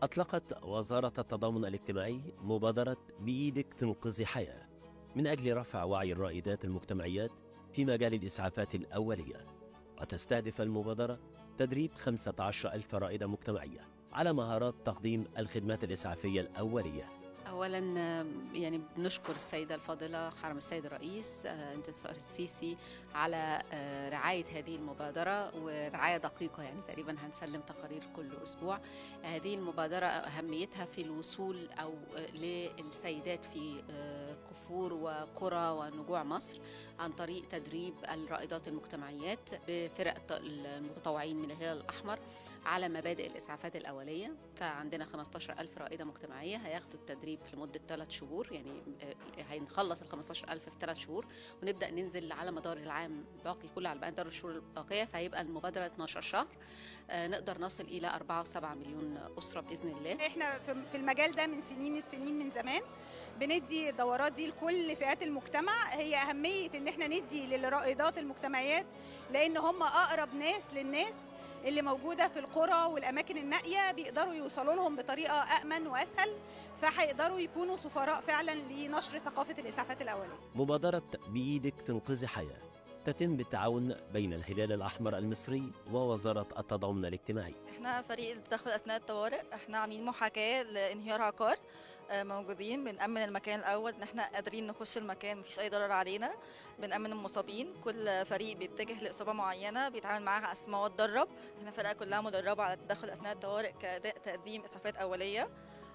أطلقت وزارة التضامن الاجتماعي مبادرة بإيدك تنقذي حياة من أجل رفع وعي الرائدات المجتمعيات في مجال الإسعافات الأولية وتستهدف المبادرة تدريب 15 ألف رائدة مجتمعية على مهارات تقديم الخدمات الإسعافية الأولية اولا يعني بنشكر السيده الفاضله حرم السيد الرئيس انتصار السيسي على رعايه هذه المبادره ورعايه دقيقه يعني تقريبا هنسلم تقارير كل اسبوع هذه المبادره اهميتها في الوصول او للسيدات في كفور وقرى ونجوع مصر عن طريق تدريب الرائدات المجتمعيات بفرق المتطوعين من الهلال الاحمر على مبادئ الإسعافات الأولية فعندنا 15 ألف رائدة مجتمعية هياخدوا التدريب في لمدة ثلاث شهور يعني هنخلص ال 15 ألف في ثلاث شهور ونبدأ ننزل على مدار العام باقي كله على مدار الشهور الباقية فهيبقى المبادرة 12 شهر نقدر نصل إلى 4 و7 مليون أسرة بإذن الله احنا في المجال ده من سنين السنين من زمان بندي الدورات دي لكل فئات المجتمع هي أهمية إن احنا ندي للرائدات المجتمعيات لأن هم أقرب ناس للناس اللي موجودة في القرى والأماكن النائية بيقدروا يوصلوا لهم بطريقة أأمن وأسهل فهيقدروا يكونوا سفراء فعلا لنشر ثقافة الإسعافات الأولية مبادرة بإيدك تنقذي حياة تتم بالتعاون بين الهلال الأحمر المصري ووزارة التضامن الاجتماعي احنا فريق التدخل أثناء الطوارئ احنا عاملين محاكاة لانهيار عقار موجودين بنأمن المكان الأول إن احنا قادرين نخش المكان مفيش أي ضرر علينا بنأمن المصابين كل فريق بيتجه لإصابة معينة بيتعامل معاها أساس ما هو اتدرب احنا فرقة كلها مدربة على التدخل أثناء الطوارئ كأداء تقديم إسعافات أولية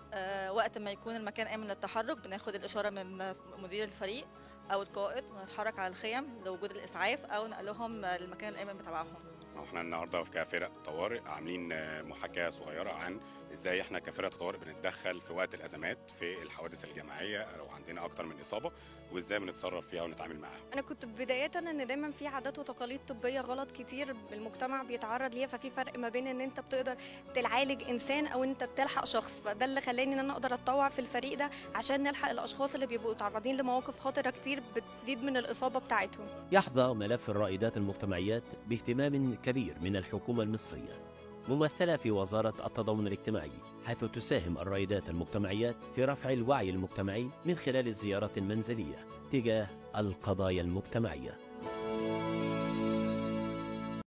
أه وقت ما يكون المكان آمن للتحرك بناخد الإشارة من مدير الفريق أو القائد ونتحرك على الخيم لوجود الإسعاف أو نقلهم للمكان الآمن بتاعهم احنا النهارده كفرق طوارئ عاملين محاكاه صغيره عن ازاي احنا كفرق طوارئ بنتدخل في وقت الازمات في الحوادث الجماعيه لو عندنا اكتر من اصابه وازاي بنتصرف فيها ونتعامل معاها. انا كنت بدايه ان دايما في عادات وتقاليد طبيه غلط كتير المجتمع بيتعرض ليها ففي فرق ما بين ان انت بتقدر تعالج انسان او انت بتلحق شخص فده اللي خلاني ان انا اقدر اتطوع في الفريق ده عشان نلحق الاشخاص اللي بيبقوا متعرضين لمواقف خطره كتير بتزيد من الاصابه بتاعتهم. يحظى ملف الرائدات المجتمعيات باهتمام كبير من الحكومه المصريه ممثلة في وزارة التضامن الاجتماعي حيث تساهم الرائدات المجتمعيات في رفع الوعي المجتمعي من خلال الزيارات المنزلية تجاه القضايا المجتمعيه